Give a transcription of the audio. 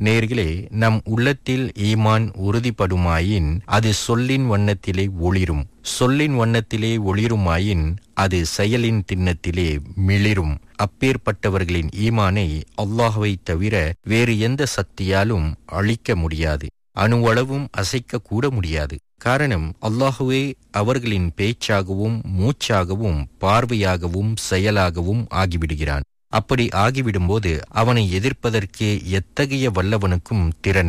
நேர்களே நம் உள்ளத்தில் ஈமான் உறுதிப்படுமாயின் அது சொல்லின் வண்ணத்திலே ஒளிரும் சொல்லின் வண்ணத்திலே ஒளிருமாயின் அது செயலின் திண்ணத்திலே மிளிரும் அப்பேற்பட்டவர்களின் ஈமானை அல்லாஹ்வை தவிர வேறு எந்த சக்தியாலும் அழிக்க முடியாது அணுவளவும் அசைக்க கூட முடியாது காரணம் அல்லாஹுவே அவர்களின் பேச்சாகவும் மூச்சாகவும் பார்வையாகவும் செயலாகவும் ஆகிவிடுகிறான் அப்படி ஆகிவிடும்போது அவனை எதிர்ப்பதற்கு எத்தகைய வல்லவனுக்கும் திறன்